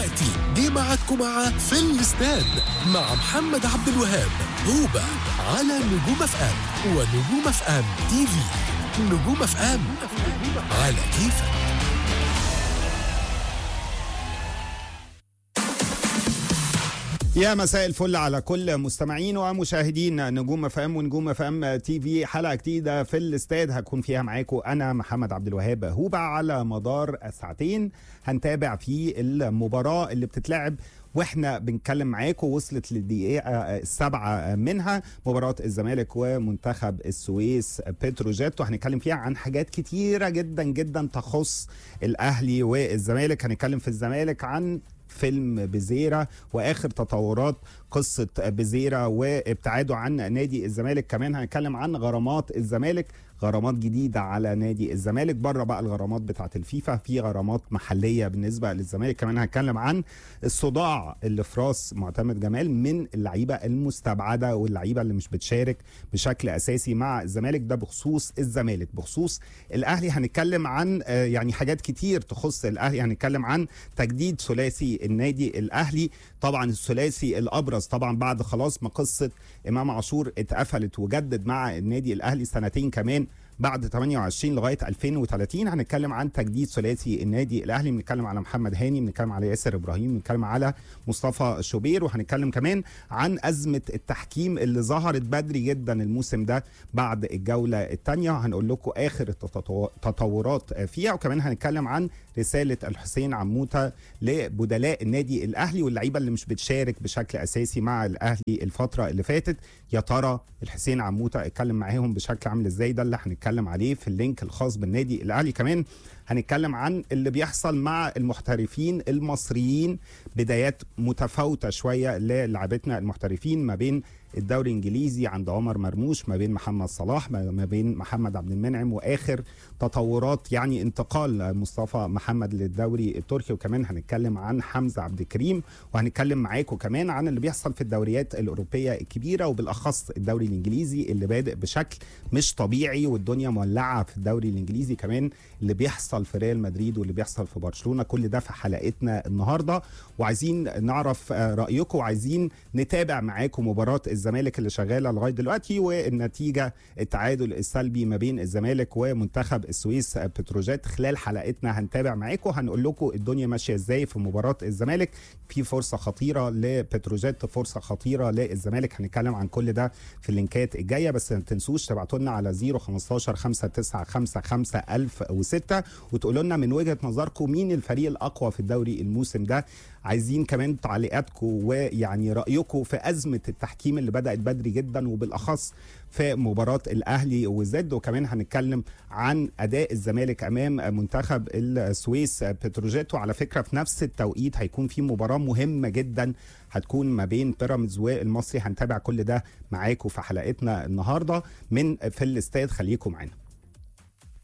دلوقتي جه ميعادكم مع في الاستاد مع محمد عبد الوهاب هوبا على نجوم اف ام ونجوم اف ام تي في نجوم اف ام على كيفك يا مساء الفل على كل مستمعين ومشاهدين نجوم اف ام ونجوم اف ام تي في حلقه جديده في الاستاد هكون فيها معاكم انا محمد عبد الوهاب هوبا على مدار ساعتين هنتابع في المباراه اللي بتتلعب واحنا بنتكلم معاكم وصلت للدقيقه السابعه منها مباراه الزمالك ومنتخب السويس بتروجيت وهنتكلم فيها عن حاجات كتيره جدا جدا تخص الاهلي والزمالك هنتكلم في الزمالك عن فيلم بزيرة واخر تطورات قصه بزيرة وابتعاده عن نادي الزمالك كمان هنتكلم عن غرامات الزمالك غرامات جديده على نادي الزمالك بره بقى الغرامات بتاعه الفيفا في غرامات محليه بالنسبه للزمالك كمان هنتكلم عن الصداع اللي في راس معتمد جمال من اللعيبه المستبعده واللعيبه اللي مش بتشارك بشكل اساسي مع الزمالك ده بخصوص الزمالك بخصوص الاهلي هنتكلم عن آه، يعني حاجات كتير تخص الاهلي هنتكلم عن تجديد ثلاثي النادي الاهلي طبعا الثلاثي الابرز طبعا بعد خلاص ما قصه امام عاشور اتقفلت وجدد مع النادي الاهلي سنتين كمان بعد 28 لغايه 2030 هنتكلم عن تجديد ثلاثي النادي الاهلي بنتكلم على محمد هاني بنتكلم على ياسر ابراهيم بنتكلم على مصطفى شوبير وهنتكلم كمان عن ازمه التحكيم اللي ظهرت بدري جدا الموسم ده بعد الجوله الثانيه هنقول لكم اخر التطورات فيها وكمان هنتكلم عن رساله الحسين عموته لبدلاء النادي الاهلي واللعيبه اللي مش بتشارك بشكل اساسي مع الاهلي الفتره اللي فاتت يا ترى الحسين عموته اتكلم معاهم بشكل عامل ازاي ده اللي هنتكلم عليه في اللينك الخاص بالنادي الاهلي كمان هنتكلم عن اللي بيحصل مع المحترفين المصريين بدايات متفاوته شويه للاعبتنا المحترفين ما بين الدوري الانجليزي عند عمر مرموش ما بين محمد صلاح ما بين محمد عبد المنعم واخر تطورات يعني انتقال مصطفى محمد للدوري التركي وكمان هنتكلم عن حمزه عبد الكريم وهنتكلم معاكم كمان عن اللي بيحصل في الدوريات الاوروبيه الكبيره وبالاخص الدوري الانجليزي اللي بادئ بشكل مش طبيعي والدنيا مولعه في الدوري الانجليزي كمان اللي بيحصل في ريال مدريد واللي بيحصل في برشلونه كل ده في حلقتنا النهارده وعايزين نعرف رايكم وعايزين نتابع معاكم مباراه الزمالك اللي شغاله لغايه دلوقتي والنتيجه التعادل السلبي ما بين الزمالك ومنتخب السويس بتروجيت خلال حلقتنا هنتابع معاكم هنقول لكم الدنيا ماشيه ازاي في مباراه الزمالك في فرصه خطيره لبتروجيت فرصه خطيره للزمالك هنتكلم عن كل ده في اللينكات الجايه بس ما تنسوش تبعتوا لنا على 015 595 1006 وتقولوا لنا من وجهه نظركم مين الفريق الاقوى في الدوري الموسم ده عايزين كمان تعليقاتكم ويعني رايكم في ازمه التحكيم اللي بدات بدري جدا وبالاخص في مباراه الاهلي وزد وكمان هنتكلم عن اداء الزمالك امام منتخب السويس بتروجيت وعلى فكره في نفس التوقيت هيكون في مباراه مهمه جدا هتكون ما بين بيراميدز والمصري هنتابع كل ده معاكم في حلقتنا النهارده من في الاستاد خليكم معانا